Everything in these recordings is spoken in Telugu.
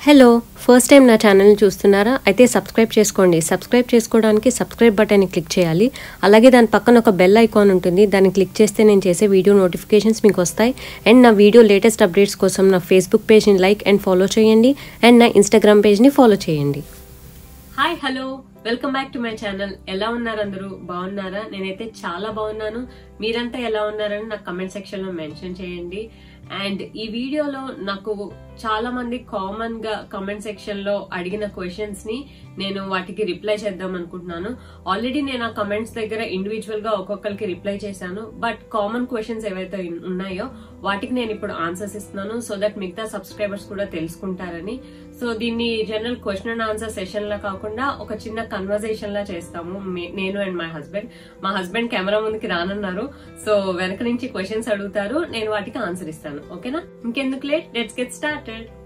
హలో ఫస్ట్ టైం నా ఛానల్ని చూస్తున్నారా అయితే సబ్స్క్రైబ్ చేసుకోండి సబ్స్క్రైబ్ చేసుకోవడానికి సబ్స్క్రైబ్ బటన్ని క్లిక్ చేయాలి అలాగే దాని పక్కన ఒక బెల్ ఐకాన్ ఉంటుంది దాన్ని క్లిక్ చేస్తే నేను చేసే వీడియో నోటిఫికేషన్స్ మీకు వస్తాయి అండ్ నా వీడియో లేటెస్ట్ అప్డేట్స్ కోసం నా ఫేస్బుక్ పేజ్ని లైక్ అండ్ ఫాలో చేయండి అండ్ నా ఇన్స్టాగ్రామ్ పేజ్ని ఫాలో చేయండి hi hello welcome back to my channel ఎలా ఉన్నారు అందరూ బాగున్నారా నేనైతే చాలా బాగున్నాను మీరంతా ఎలా ఉన్నారని నాకు కమెంట్ సెక్షన్ లో మెన్షన్ చేయండి అండ్ ఈ వీడియోలో నాకు చాలా మంది కామన్ గా కమెంట్ సెక్షన్ లో అడిగిన క్వశ్చన్స్ ని నేను వాటికి రిప్లై చేద్దాం అనుకుంటున్నాను ఆల్రెడీ నేను ఆ కమెంట్స్ దగ్గర ఇండివిజువల్ గా ఒక్కొక్కరికి రిప్లై చేశాను బట్ కామన్ క్వశ్చన్స్ ఏవైతే ఉన్నాయో వాటికి నేను ఇప్పుడు ఆన్సర్స్ ఇస్తున్నాను సో దట్ మిగతా సబ్స్క్రైబర్స్ కూడా తెలుసుకుంటారని సో దీన్ని general question and answer session లా కాకుండా ఒక చిన్న కన్వర్జేషన్ లా చేస్తాము మే- నేను అండ్ మై హస్బెండ్ మా హస్బెండ్ కెమెరా ముందుకి రానున్నారు సో వెనక నుంచి క్వశ్చన్స్ అడుగుతారు నేను వాటికి ఆన్సర్ ఇస్తాను ఓకేనా ఇంకెందుకు late let's get started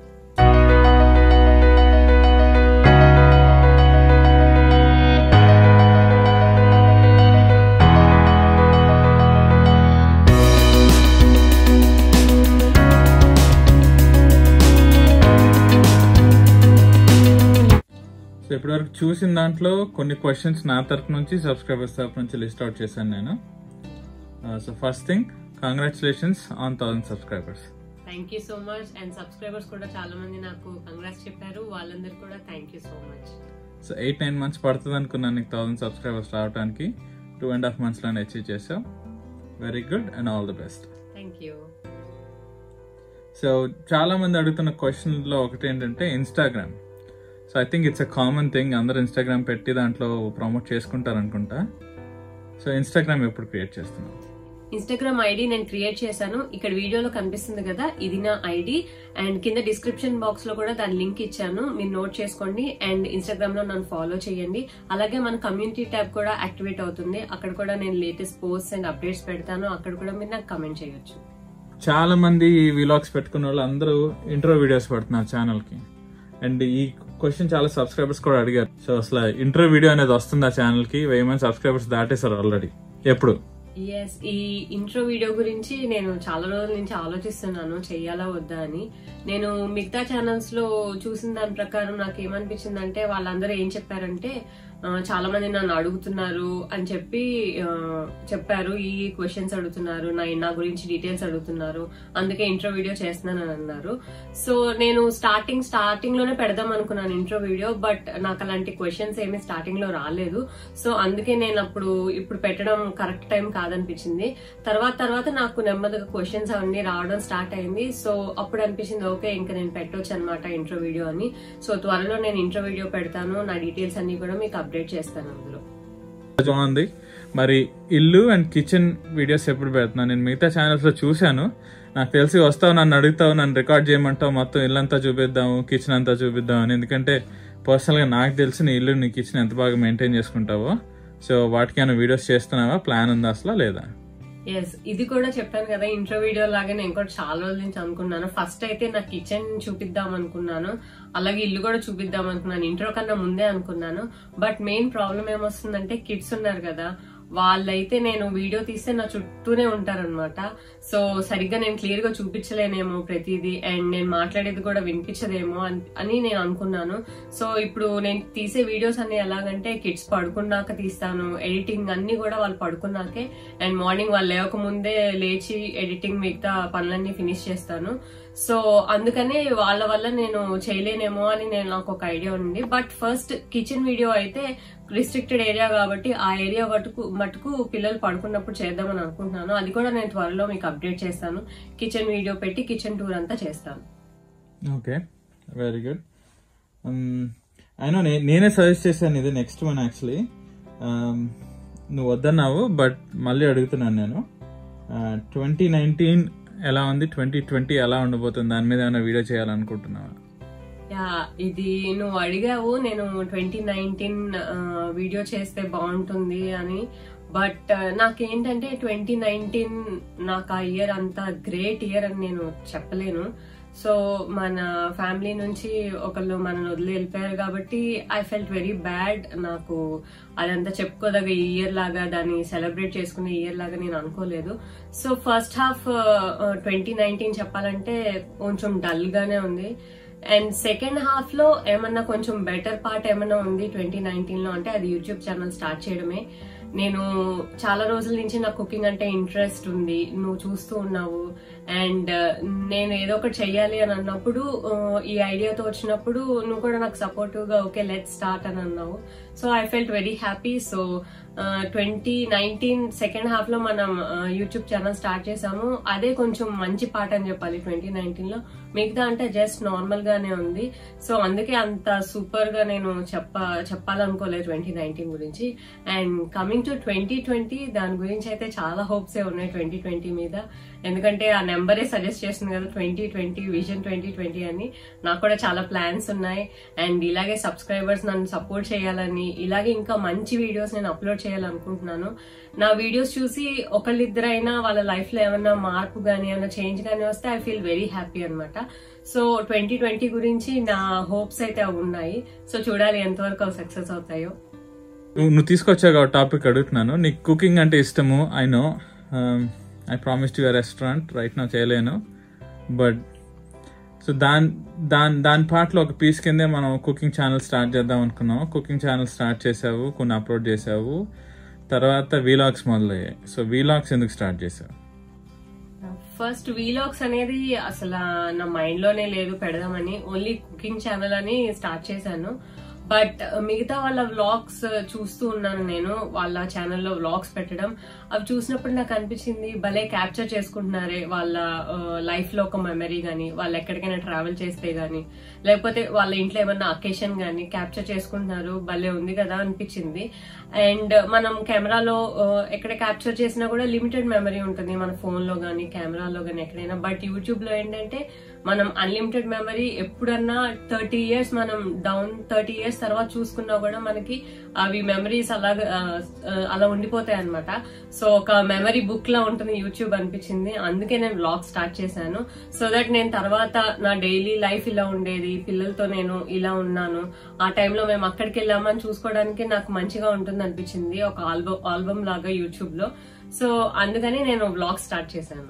so ఇప్పటివరకు చూసిన దాంట్లో కొన్ని క్వశ్చన్స్ నా తరపు నుంచి సబ్స్క్రైబర్స్ తరపు నుంచి లిస్ట్ అవుట్ చేశాను నేను so first thing congratulations on thousand subscribers thank you so much and subscribers కూడా చాలా మంది నాకు కంగ్రాట్స్ చెప్పారు వాళ్ళందరూ కూడా thank you so much so eight nine months పడుతుంది అనుకున్నాను నీకు థౌసండ్ సబ్స్క్రైబర్స్ రావడానికి టూ అండ్ హాఫ్ మంత్స్లోనే అచీవ్ చేసావు very good and all the best thank you so చాలా మంది అడుగుతున్న క్వశ్చన్లో ఒకటి ఏంటంటే Instagram so I think it's a common thing అందరు ఇన్స్టాగ్రామ్ పెట్టి దాంట్లో ప్రమోట్ చేసుకుంటారు అనుకుంటా సో ఇన్స్టాగ్రామ్ ఎప్పుడు క్రియేట్ చేస్తున్నాం ఇన్స్టాగ్రామ్ ఐడి నేను క్రియేట్ చేశాను ఇక్కడ వీడియోలో కనిపిస్తుంది కదా ఇది నా ఐడి అండ్ కింద డిస్క్రిప్షన్ బాక్స్ లో కూడా దాని లింక్ ఇచ్చాను మీరు నోట్ చేసుకోండి అండ్ ఇన్స్టాగ్రామ్ లో నన్ను ఫాలో చేయండి అలాగే మన కమ్యూనిటీ ట్యాబ్ కూడా యాక్టివేట్ అవుతుంది అక్కడ కూడా నేను లేటెస్ట్ పోస్ట్ అండ్ అప్డేట్స్ పెడతాను అక్కడ కూడా మీరు నాకు కమెంట్ చేయొచ్చు చాలా మంది ఈ విలాగ్స్ పెట్టుకున్న వాళ్ళు అందరూ ఇంట్రో వీడియోస్ పెడుతున్నారు ఛానల్ కి అండ్ ఈ క్వశ్చన్ చాలా సబ్స్క్రైబర్స్ కూడా అడిగారు సో అసలు ఇంట్రో వీడియో అనేది వస్తుంది ఆ ఛానల్ కి వెయ్యి మంది సబ్స్క్రైబర్స్ దాటేశారు ఆల్రెడీ ఎప్పుడు ఎస్ ఈ ఇంట్రో వీడియో గురించి నేను చాలా రోజుల నుంచి ఆలోచిస్తున్నాను చెయ్యాలా వద్దా అని నేను మిగతా ఛానల్స్ లో చూసిన దాని ప్రకారం నాకు ఏమనిపించింది అంటే వాళ్ళందరూ ఏం చెప్పారంటే ఆ, చాలా మంది నన్ను అడుగుతున్నారు అని చెప్పి ఆ, చెప్పారు ఈ క్వశ్చన్స్ అడుగుతున్నారు నా నా గురించి డీటెయిల్స్ అడుగుతున్నారు అందుకే ఇంట్రో వీడియో చేస్తున్నాను అని అన్నారు సో నేను స్టార్టింగ్ స్టార్టింగ్ లోనే పెడదాం అనుకున్నాను ఇంట్రో వీడియో బట్ నాకు అలాంటి క్వశ్చన్స్ ఏమీ స్టార్టింగ్ లో రాలేదు సో అందుకే నేను అప్పుడు ఇప్పుడు పెట్టడం కరెక్ట్ టైం కాదనిపించింది తర్వాత తర్వాత నాకు నెమ్మదిగా క్వశ్చన్స్ అవన్నీ రావడం స్టార్ట్ అయింది సో అప్పుడు అనిపించింది ఓకే ఇంకా నేను పెట్టొచ్చు అనమాట ఇంట్రో వీడియో అని సో త్వరలో నేను ఇంట్రో వీడియో పెడతాను నా డీటెయిల్స్ అన్ని కూడా మీకు అప్డేట్ చేస్తాను అందులో బాగుంది మరి ఇల్లు అండ్ కిచెన్ వీడియోస్ ఎప్పుడు పెడుతున్నాను నేను మిగతా ఛానల్స్ లో చూశాను నాకు తెలిసి వస్తావు నన్ను అడుగుతావు నన్ను రికార్డ్ చేయమంటావు మొత్తం ఇల్లు అంతా చూపిద్దాము కిచెన్ అంతా చూపిద్దాం అని ఎందుకంటే పర్సనల్ గా నాకు తెలిసి నీ ఇల్లు నీ కిచెన్ ఎంత బాగా మెయింటైన్ చేసుకుంటావో సో వాటికి ఏమైనా వీడియోస్ చేస్తున్నావా ప్లాన్ ఉందా అసలు లేదా ఎస్ ఇది కూడా చెప్పాను కదా ఇంట్రో వీడియో లాగా నేను కూడా చాలా రోజుల నుంచి అనుకున్నాను ఫస్ట్ అయితే నా కిచెన్ చూపిద్దాం అనుకున్నాను అలాగే ఇల్లు కూడా చూపిద్దాం అనుకున్నాను ఇంట్రో కన్నా ముందే అనుకున్నాను బట్ మెయిన్ ప్రాబ్లం ఏమొస్తుందంటే కిడ్స్ ఉన్నారు కదా వాళ్ళైతే నేను వీడియో తీస్తే నా చుట్టూనే ఉంటారనమాట సో సరిగ్గా నేను క్లియర్ గా చూపించలేనేమో ప్రతిదీ అండ్ నేను మాట్లాడేది కూడా వినిపించదేమో అన్- అని నేను అనుకున్నాను సో ఇప్పుడు నేను తీసే వీడియోస్ అన్ని ఎలాగంటే కిడ్స్ పడుకున్నాక తీస్తాను ఎడిటింగ్ అన్ని కూడా వాళ్ళు పడుకున్నాకే అండ్ మార్నింగ్ వాళ్ళు లేవక ముందే లేచి ఎడిటింగ్ మిగతా పనులన్నీ ఫినిష్ చేస్తాను సో అందుకనే వాళ్ళ వల్ల నేను చేయలేనేమో అని నేను నాకు ఒక ఐడియా ఉంది బట్ ఫస్ట్ కిచెన్ వీడియో అయితే రిస్ట్రిక్టెడ్ ఏరియా కాబట్టి ఆ ఏరియా మటుకు మటుకు పిల్లలు పడుకున్నప్పుడు చేద్దామని అనుకుంటున్నాను అది కూడా నేను త్వరలో మీకు అప్డేట్ చేస్తాను కిచెన్ వీడియో పెట్టి కిచెన్ టూర్ అంతా చేస్తాను ఓకే వెరీ గుడ్ అయినా నేనే సజెస్ట్ చేశాను ఇది నెక్స్ట్ వన్ యాక్చువల్లీ నువ్వు వద్దన్నావు బట్ మళ్ళీ అడుగుతున్నాను నేను ట్వంటీ నైన్టీన్ ఎలా ఉంది ట్వంటీ ట్వంటీ ఎలా ఉండబోతుంది దాని మీద ఏమైనా వీడియో చేయాలనుకుంటున్నావా యా ఇది నువ్వు అడిగావు నేను ట్వంటీ నైన్టీన్ వీడియో చేస్తే బాగుంటుంది అని బట్ నాకేంటంటే ట్వంటీ నైన్టీన్ నాకు ఆ ఇయర్ అంత గ్రేట్ ఇయర్ అని నేను చెప్పలేను సో మన ఫ్యామిలీ నుంచి ఒకళ్ళు మనల్ని వదిలి వెళ్ళిపోయారు కాబట్టి ఐ ఫెల్ట్ వెరీ బ్యాడ్ నాకు అదంతా చెప్పుకోదగ్గ ఇయర్ లాగా దాన్ని సెలబ్రేట్ చేసుకునే ఇయర్ లాగా నేను అనుకోలేదు so first half twenty nineteen చెప్పాలంటే కొంచెం డల్ గానే ఉంది అండ్ సెకండ్ హాఫ్ లో ఏమన్నా కొంచెం బెటర్ పార్ట్ ఏమన్నా ఉంది ట్వంటీ నైన్టీన్ లో అంటే అది యూట్యూబ్ ఛానల్ స్టార్ట్ చేయడమే నేను చాలా రోజుల నుంచి నాకు కుకింగ్ అంటే ఇంట్రెస్ట్ ఉంది నువ్వు చూస్తూ ఉన్నావు అండ్ నేను ఏదో ఒకటి చెయ్యాలి అని అన్నప్పుడు ఆ, ఈ ఐడియాతో వచ్చినప్పుడు నువ్వు కూడా నాకు సపోర్టివ్ గా ఓకే లెట్ స్టార్ట్ అని అన్నావు so I felt very happy so twenty nineteen second half లో మనం యూట్యూబ్ ఛానల్ స్టార్ట్ చేసాము అదే కొంచెం మంచి పాట అని చెప్పాలి ట్వంటీ నైన్టీన్ లో మిగతా అంటే జస్ట్ నార్మల్ గానే ఉంది సో అందుకే అంత సూపర్ గా నేను చెప్ప చెప్పాలనుకోలేదు ట్వంటీ నైన్టీన్ గురించి and coming to twenty twenty దాని గురించి అయితే చాలా హోప్స్ ఏ ఉన్నాయి ట్వంటీ ట్వంటీ మీద ఎందుకంటే ఆ నెంబరే సజెస్ట్ చేస్తుంది కదా twenty twenty vision twenty twenty అని నాకు కూడా చాలా ప్లాన్స్ ఉన్నాయి అండ్ ఇలాగే సబ్స్క్రైబర్స్ నన్ను సపోర్ట్ చేయాలని ఇలాగే ఇంకా మంచి వీడియోస్ నేను అప్లోడ్ చేయాలనుకుంటున్నాను నా వీడియోస్ చూసి ఒకళ్ళిద్దరైనా వాళ్ళ లైఫ్ లో ఏమైనా మార్పు గానీ ఏమైనా చేంజ్ గానీ వస్తే ఐ ఫీల్ వెరీ హ్యాపీ అనమాట సో ట్వంటీ ట్వంటీ గురించి నా హోప్స్ అయితే అవి ఉన్నాయి సో చూడాలి ఎంతవరకు అవి సక్సెస్ అవుతాయో నువ్వు నువ్వు తీసుకొచ్చాక టాపిక్ అడుగుతున్నాను నీకు కుకింగ్ అంటే ఇష్టము I know I promise to your restaurant right నా చేయలేను బట్ సో దాని దాని దాని పాటలో ఒక పీస్ కిందే మనం కుకింగ్ ఛానల్ స్టార్ట్ చేద్దాం అనుకున్నాం కుకింగ్ ఛానల్ స్టార్ట్ చేసావు కొన్ని అప్లోడ్ చేసావు తర్వాత వీలాగ్స్ మొదలయ్యాయి సో వీలాగ్స్ ఎందుకు స్టార్ట్ చేసావు ఫస్ట్ వీలాగ్స్ అనేది అసలు నా మైండ్ లోనే లేదు పెడదామని ఓన్లీ కుకింగ్ ఛానల్ అని స్టార్ట్ చేశాను బట్ మిగతా వాళ్ళ వ్లాగ్స్ చూస్తూ ఉన్నాను నేను వాళ్ళ ఛానల్లో వ్లాగ్స్ పెట్టడం అవి చూసినప్పుడు నాకు అనిపించింది భలే క్యాప్చర్ చేసుకుంటున్నారే వాళ్ళ లైఫ్ లో ఒక మెమరీ గానీ వాళ్ళు ఎక్కడికైనా ట్రావెల్ చేస్తే గానీ లేకపోతే వాళ్ళ ఇంట్లో ఏమన్నా అకేషన్ గానీ క్యాప్చర్ చేసుకుంటున్నారు భలే ఉంది కదా అనిపించింది అండ్ మనం కెమెరాలో ఎక్కడ క్యాప్చర్ చేసినా కూడా లిమిటెడ్ మెమరీ ఉంటుంది మన ఫోన్ లో గానీ కెమెరాలో గానీ ఎక్కడైనా బట్ యూట్యూబ్ లో ఏంటంటే మనం అన్లిమిటెడ్ మెమరీ ఎప్పుడన్నా థర్టీ ఇయర్స్ మనం డౌన్ థర్టీ ఇయర్స్ తర్వాత చూసుకున్నా కూడా మనకి అవి మెమరీస్ అలాగ ఆ, ఆ, అలా ఉండిపోతాయి అనమాట సో ఒక మెమరీ బుక్ లా ఉంటుంది యూట్యూబ్ అనిపించింది అందుకే నేను బ్లాగ్ స్టార్ట్ చేశాను సో దట్ నేను తర్వాత నా డైలీ లైఫ్ ఇలా ఉండేది పిల్లలతో నేను ఇలా ఉన్నాను ఆ టైంలో మేము అక్కడికి వెళ్ళామని చూసుకోవడానికి నాకు మంచిగా ఉంటుంది అనిపించింది ఒక ఆల్బమ్ ఆల్బమ్ లాగా యూట్యూబ్ లో సో అందుకని నేను బ్లాగ్ స్టార్ట్ చేశాను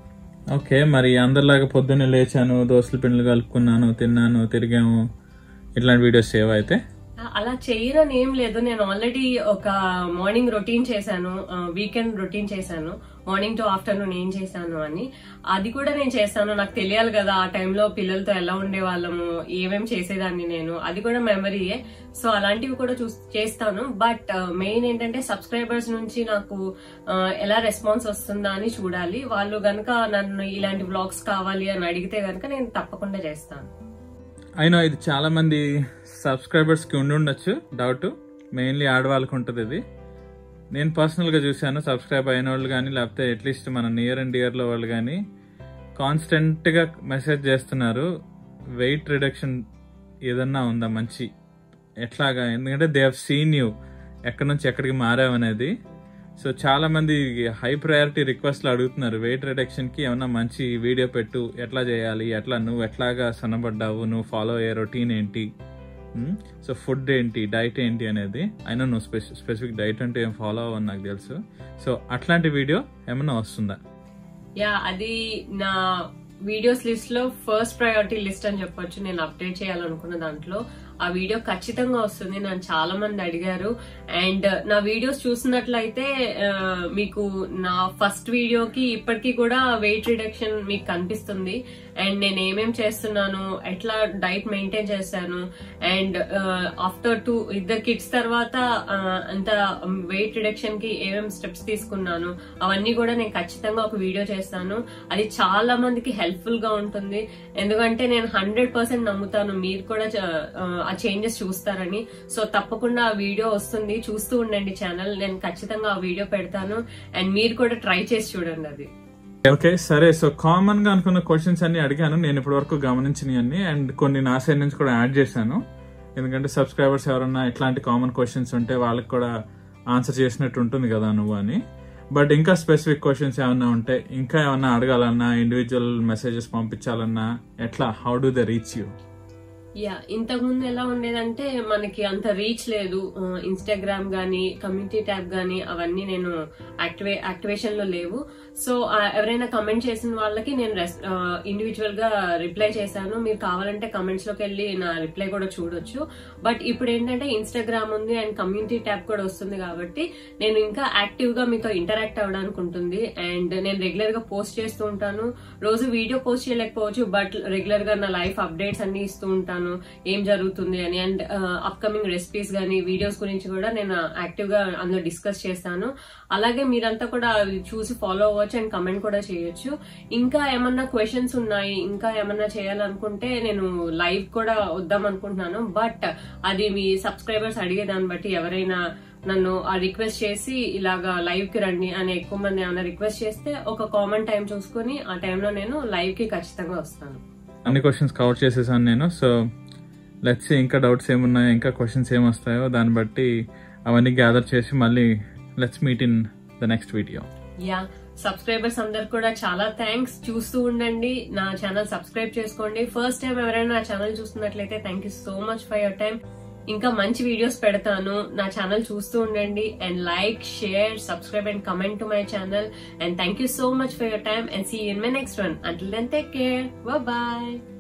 ఓకే మరి అందరిలాగా పొద్దున్నే లేచాను దోశల పిండిలు కలుపుకున్నాను తిన్నాను తిరిగాము ఇట్లాంటి వీడియోస్ సేవ్ అయితే అలా చేయరని ఏం లేదు నేను ఆల్రెడీ ఒక మార్నింగ్ రొటీన్ చేశాను వీకెండ్ రొటీన్ చేశాను మార్నింగ్ టు ఆఫ్టర్నూన్ ఏం చేశాను అని అది కూడా నేను చేస్తాను నాకు తెలియాలి కదా ఆ టైంలో పిల్లలతో ఎలా ఉండేవాళ్ళము ఏమేం చేసేదాన్ని నేను అది కూడా మెమరీయే సో అలాంటివి కూడా చూ చేస్తాను బట్ మెయిన్ ఏంటంటే సబ్స్క్రైబర్స్ నుంచి నాకు ఆ, ఎలా రెస్పాన్స్ వస్తుందా అని చూడాలి వాళ్ళు గనక నన్ను ఇలాంటి వ్లాగ్స్ కావాలి అని అడిగితే గనక నేను తప్పకుండా చేస్తాను అయినా ఇది చాలా మంది సబ్స్క్రైబర్స్ కి ఉండి ఉండొచ్చు డౌట్ మెయిన్లీ ఆడవాళ్ళకి ఉంటుంది ఇది నేను పర్సనల్ గా చూశాను సబ్స్క్రైబ్ అయిన వాళ్ళు కానీ లేకపోతే అట్లీస్ట్ మన నియర్ అండ్ ఇయర్ లో వాళ్ళు కానీ కాన్స్టెంట్ గా మెసేజ్ చేస్తున్నారు వెయిట్ రిడక్షన్ ఏదన్నా ఉందా మంచి ఎట్లాగా ఎందుకంటే దే హవ్ సీన్ యూ ఎక్కడి నుంచి ఎక్కడికి మారావనేది సో చాలా మంది హై ప్రయారిటీ రిక్వెస్ట్లు అడుగుతున్నారు వెయిట్ రిడక్షన్ కి ఏమన్నా మంచి వీడియో పెట్టు ఎట్లా చేయాలి ఎట్లా నువ్వు ఎట్లాగా సన్నబడ్డావు నువ్వు ఫాలో అయ్యే రొటీన్ ఏంటి సో ఫుడ్ ఏంటి డైట్ ఏంటి అనేది అయినా నువ్వు స్పెసి స్పెసిఫిక్ డైట్ అంటే ఏం ఫాలో అవ్వని నాకు తెలుసు సో అట్లాంటి వీడియో ఏమన్నా వస్తుందా యా అది నా వీడియోస్ లిస్ట్ లో ఫస్ట్ ప్రయారిటీ లిస్ట్ అని చెప్పొచ్చు నేను అప్డేట్ చేయాలనుకున్న దాంట్లో ఆ వీడియో ఖచ్చితంగా వస్తుంది నన్ను చాలా మంది అడిగారు అండ్ నా వీడియోస్ చూసినట్లయితే ఆ, మీకు నా ఫస్ట్ వీడియోకి ఇప్పటికీ కూడా వెయిట్ రిడక్షన్ మీకు కనిపిస్తుంది అండ్ నేను ఏమేం చేస్తున్నాను ఎట్లా డైట్ మెయింటైన్ చేశాను అండ్ ఆఫ్టర్ టూ ఇద్దరు కిడ్స్ తర్వాత ఆ, అంత వెయిట్ రిడక్షన్ కి ఏమేం స్టెప్స్ తీసుకున్నాను అవన్నీ కూడా నేను ఖచ్చితంగా ఒక వీడియో చేస్తాను అది చాలా మందికి హెల్ప్ఫుల్ గా ఉంటుంది ఎందుకంటే నేను హండ్రెడ్ పర్సెంట్ నమ్ముతాను మీరు కూడా చ- ఆ, ఆ చేంజెస్ చూస్తారని సో తప్పకుండా ఆ వీడియో వస్తుంది చూస్తూ ఉండండి ఛానల్ నేను ఖచ్చితంగా ఆ వీడియో పెడతాను అండ్ మీరు కూడా ట్రై చేసి చూడండి అది ఓకే సరే సో కామన్ గా అనుకున్న క్వశ్చన్స్ అన్ని అడిగాను నేను ఇప్పటి వరకు గమనించినవి అన్ని అండ్ కొన్ని నా సైడ్ నుంచి కూడా యాడ్ చేశాను ఎందుకంటే సబ్స్క్రైబర్స్ ఎవరన్నా ఇట్లాంటి కామన్ క్వశ్చన్స్ ఉంటే వాళ్ళకి కూడా ఆన్సర్ చేసినట్టు ఉంటుంది కదా నువ్వు అని బట్ ఇంకా స్పెసిఫిక్ క్వశ్చన్స్ ఏమన్నా ఉంటే ఇంకా ఏమన్నా అడగాలన్నా ఇండివిజువల్ మెసేజెస్ పంపించాలన్నా ఎట్లా how do the reach you yeah ఇంతకు ముందు ఎలా ఉండేదంటే మనకి అంత రీచ్ లేదు ఇన్స్టాగ్రామ్ గానీ కమ్యూనిటీ ట్యాబ్ గానీ అవన్నీ నేను యాక్టివే యాక్టివేషన్ లో లేవు సో ఎవరైనా కమెంట్ చేసిన వాళ్ళకి నేను ఇండివిజువల్ గా రిప్లై చేశాను మీరు కావాలంటే కమెంట్స్ లోకి వెళ్ళి నా రిప్లై కూడా చూడొచ్చు బట్ ఇప్పుడు ఏంటంటే ఇన్స్టాగ్రామ్ ఉంది అండ్ కమ్యూనిటీ ట్యాబ్ కూడా వస్తుంది కాబట్టి నేను ఇంకా యాక్టివ్ గా మీతో ఇంటరాక్ట్ అవ్వడానికి ఉంటుంది అండ్ నేను రెగ్యులర్ గా పోస్ట్ చేస్తూ ఉంటాను రోజు వీడియో పోస్ట్ చేయలేకపోవచ్చు బట్ రెగ్యులర్ గా నా లైఫ్ అప్డేట్స్ అన్ని ఇస్తూ ఉంటాను ఏం జరుగుతుంది అని అండ్ అప్కమింగ్ రెసిపీస్ గానీ వీడియోస్ గురించి కూడా నేను యాక్టివ్ గా అందులో డిస్కస్ చేస్తాను అలాగే మీరంతా కూడా అవి చూసి ఫాలో అవ్వచ్చు అండ్ కమెంట్ కూడా చేయొచ్చు ఇంకా ఏమన్నా క్వశ్చన్స్ ఉన్నాయి ఇంకా ఏమన్నా చేయాలనుకుంటే నేను లైవ్ కూడా వద్దాం అనుకుంటున్నాను బట్ అది మీ సబ్స్క్రైబర్స్ అడిగే దాన్ని బట్టి ఎవరైనా నన్ను ఆ రిక్వెస్ట్ చేసి ఇలాగా లైవ్ కి రండి అని ఎక్కువ మంది ఏమైనా రిక్వెస్ట్ చేస్తే ఒక కామన్ టైం చూసుకుని ఆ టైంలో నేను లైవ్ కి ఖచ్చితంగా వస్తాను అన్ని క్వశ్చన్స్ కవర్ చేసేసాను నేను సో లెట్స్ ఇంకా డౌట్స్ ఏమున్నాయో ఇంకా క్వశ్చన్స్ ఏమొస్తాయో దాన్ని బట్టి అవన్నీ గ్యాదర్ చేసి మళ్ళీ let's meet in the next video yeah subscribers అందరు కూడా చాలా థ్యాంక్స్ చూస్తూ ఉండండి నా ఛానల్ సబ్స్క్రైబ్ చేసుకోండి ఫస్ట్ టైం ఎవరైనా నా ఛానల్ చూస్తున్నట్లయితే thank you so much for your time ఇంకా మంచి వీడియోస్ పెడతాను నా ఛానల్ చూస్తూ ఉండండి and like share subscribe and comment to my channel and thank you so much for your time and see in my next one until then take care bye